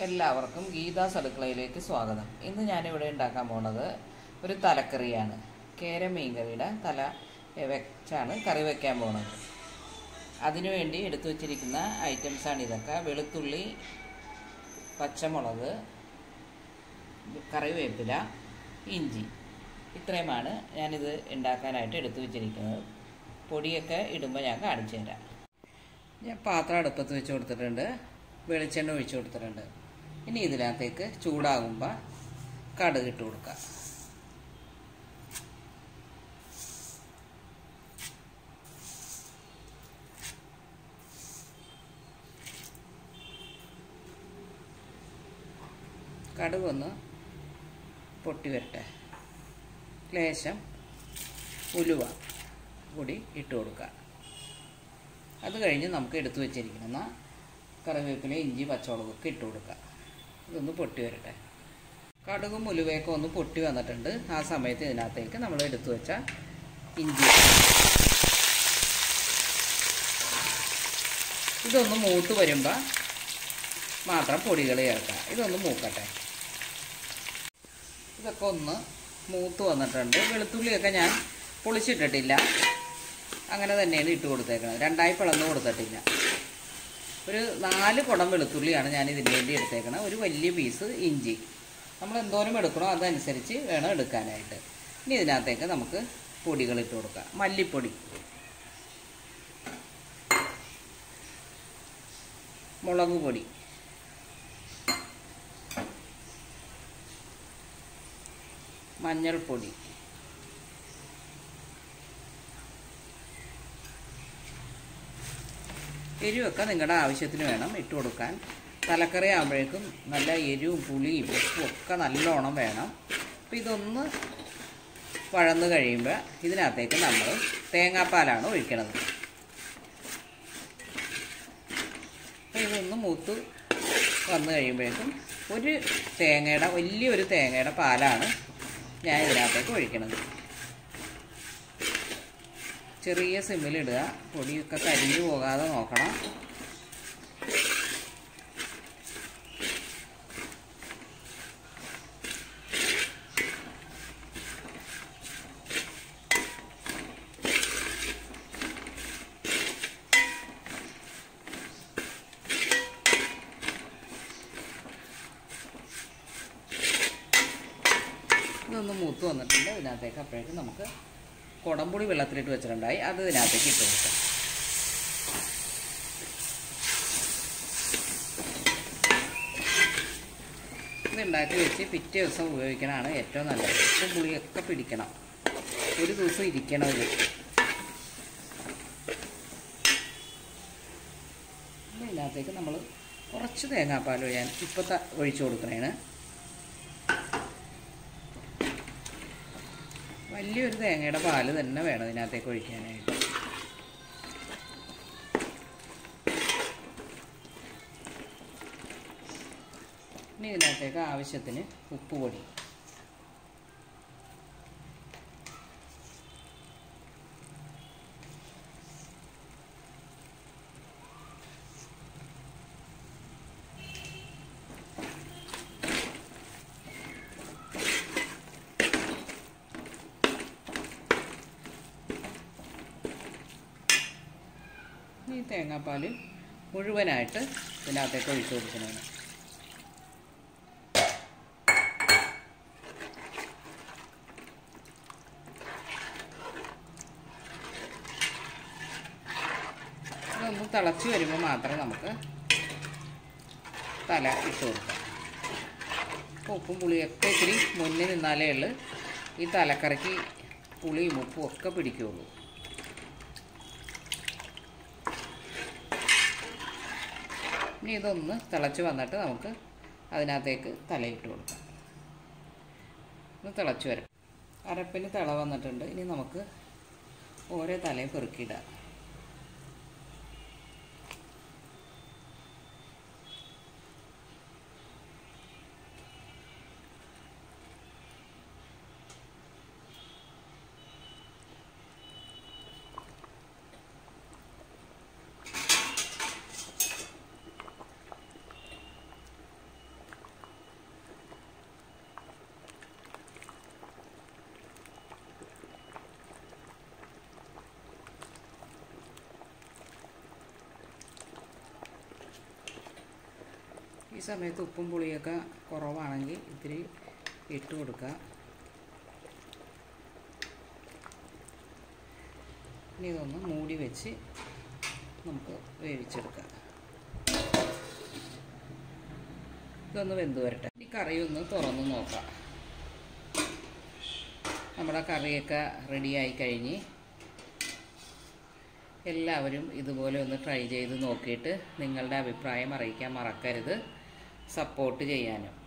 എല്ലാവർക്കും ഗീതാസ് അടുക്കളയിലേക്ക് സ്വാഗതം ഇന്ന് ഞാനിവിടെ ഉണ്ടാക്കാൻ പോണത് ഒരു തലക്കറിയാണ് കേര മീൻകറിയുടെ തല വെച്ചാണ് കറി വെക്കാൻ പോണത് അതിനുവേണ്ടി എടുത്തു വച്ചിരിക്കുന്ന ഐറ്റംസാണ് ഇതൊക്കെ വെളുത്തുള്ളി പച്ചമുളക് കറിവേപ്പില ഇഞ്ചി ഇത്രയുമാണ് ഞാനിത് ഉണ്ടാക്കാനായിട്ട് എടുത്തു വച്ചിരിക്കുന്നത് പൊടിയൊക്കെ ഇടുമ്പോൾ ഞാൻ കാണിച്ചു തരാം ഞാൻ പാത്രം അടുപ്പത്ത് വെച്ച് കൊടുത്തിട്ടുണ്ട് വെളിച്ചെണ്ണ ഒഴിച്ചു കൊടുത്തിട്ടുണ്ട് ഇനി ഇതിനകത്തേക്ക് ചൂടാകുമ്പോൾ കടുക് ഇട്ട് കൊടുക്കാം കടുക് ഒന്ന് പൊട്ടി വരട്ടെ ലേശം ഉലുവ കൂടി ഇട്ട് കൊടുക്കുക അത് കഴിഞ്ഞ് നമുക്ക് എടുത്തു വെച്ചിരിക്കുന്ന കറിവേപ്പില ഇഞ്ചി പച്ചമുളകൊക്കെ ഇട്ട് കൊടുക്കുക ഇതൊന്ന് പൊട്ടി വരട്ടെ കടുകും ഉലുവയൊക്കെ ഒന്ന് പൊട്ടി വന്നിട്ടുണ്ട് ആ സമയത്ത് ഇതിനകത്തേക്ക് നമ്മൾ എടുത്തു വെച്ച ഇഞ്ചി ഇതൊന്ന് മൂത്ത് വരുമ്പോൾ മാത്രം പൊടികൾ ചേർക്കുക ഇതൊന്ന് മൂക്കട്ടെ ഇതൊക്കെ ഒന്ന് മൂത്ത് വന്നിട്ടുണ്ട് വെളുത്തുള്ളിയൊക്കെ ഞാൻ പൊളിച്ചിട്ടിട്ടില്ല അങ്ങനെ തന്നെയാണ് ഇട്ട് കൊടുത്തേക്കുന്നത് രണ്ടായി പിളർന്ന് കൊടുത്തിട്ടില്ല ഒരു നാല് കുടം വെളുത്തുള്ളിയാണ് ഞാൻ ഇതിന് വേണ്ടി എടുത്തേക്കുന്നത് ഒരു വലിയ പീസ് ഇഞ്ചി നമ്മൾ എന്തോരം എടുക്കണോ അതനുസരിച്ച് വേണം എടുക്കാനായിട്ട് ഇനി ഇതിനകത്തേക്ക് നമുക്ക് പൊടികൾ ഇട്ട് കൊടുക്കാം മല്ലിപ്പൊടി മുളക് പൊടി മഞ്ഞൾപ്പൊടി എരിവൊക്കെ നിങ്ങളുടെ ആവശ്യത്തിന് വേണം ഇട്ട് കൊടുക്കാൻ തലക്കറി ആകുമ്പോഴേക്കും നല്ല എരിവും പുളിയും ഉപ്പും ഒക്കെ നല്ലോണം വേണം അപ്പം ഇതൊന്ന് വഴന്ന് കഴിയുമ്പോൾ ഇതിനകത്തേക്ക് നമ്മൾ തേങ്ങാപ്പാലാണ് ഒഴിക്കണത് അപ്പം ഇതൊന്ന് മൂത്ത് വന്നു കഴിയുമ്പോഴേക്കും ഒരു തേങ്ങയുടെ വലിയൊരു തേങ്ങയുടെ പാലാണ് ഞാൻ ഇതിനകത്തേക്ക് ഒഴിക്കണത് ചെറിയ സിമ്മിലിടുക പൊടിയൊക്കെ കരിഞ്ഞു പോകാതെ നോക്കണം ഇതൊന്ന് മൂത്ത് വന്നിട്ടുണ്ട് ഇതിനകത്തേക്ക് അപ്പോഴേക്കും നമുക്ക് കുടംപുളി വെള്ളത്തിലിട്ട് വെച്ചിട്ടുണ്ടായി അത് ഇതിനകത്തേക്ക് ഇട്ട് കൊടുക്കാം ഇത് ഉണ്ടാക്കി വെച്ച് പിറ്റേ ദിവസം ഉപയോഗിക്കണതാണ് ഏറ്റവും നല്ലത് ഉപ്പും പുളിയൊക്കെ പിടിക്കണം ഒരു ദിവസം ഇരിക്കണം ഇത് ഇതിനകത്തേക്ക് നമ്മൾ കുറച്ച് തേങ്ങാപ്പാൽ ഞാൻ ഇപ്പം ഒഴിച്ചു കൊടുക്കണേണ് വലിയൊരു തേങ്ങയുടെ പാല് തന്നെ വേണം ഇതിനകത്തേക്ക് ഒഴിക്കാനായിട്ട് ഇനി ഇതിനകത്തേക്ക് ആവശ്യത്തിന് ഉപ്പ് പൊടി ഈ തേങ്ങാപ്പാൽ മുഴുവനായിട്ട് ഇതിനകത്തേക്ക് ഒഴിച്ചു കൊടുക്കുന്നതാണ് ഇതൊന്ന് തിളച്ച് വരുമ്പോൾ മാത്രം നമുക്ക് തല ഇട്ട് കൊടുക്കാം ഉപ്പും പുളിയൊക്കെ ഇത്തിരി മുന്നിൽ നിന്നാലേ ഉള്ളു ഈ തലക്കറിക്ക് പുളിയും ഉപ്പും ഒക്കെ പിടിക്കുകയുള്ളൂ ഇനി ഇതൊന്ന് തിളച്ച് വന്നിട്ട് നമുക്ക് അതിനകത്തേക്ക് തലയിട്ട് കൊടുക്കാം ഒന്ന് തിളച്ച് വരും അരപ്പിന് തിള വന്നിട്ടുണ്ട് ഇനി നമുക്ക് ഓരോ തലയും പെറുക്കിയിടാം ഈ സമയത്ത് ഉപ്പും പുളിയൊക്കെ കുറവാണെങ്കിൽ ഇത്തിരി ഇട്ട് കൊടുക്കുക ഇനി ഇതൊന്ന് മൂടി വെച്ച് നമുക്ക് വേവിച്ചെടുക്കാം ഇതൊന്ന് വെന്ത് വരട്ടെ ഈ കറി ഒന്ന് തുറന്ന് നോക്കാം നമ്മുടെ കറിയൊക്കെ റെഡിയായി കഴിഞ്ഞ് എല്ലാവരും ഇതുപോലെ ഒന്ന് ട്രൈ ചെയ്ത് നോക്കിയിട്ട് നിങ്ങളുടെ അഭിപ്രായം അറിയിക്കാൻ മറക്കരുത് സപ്പോർട്ട് ചെയ്യാനും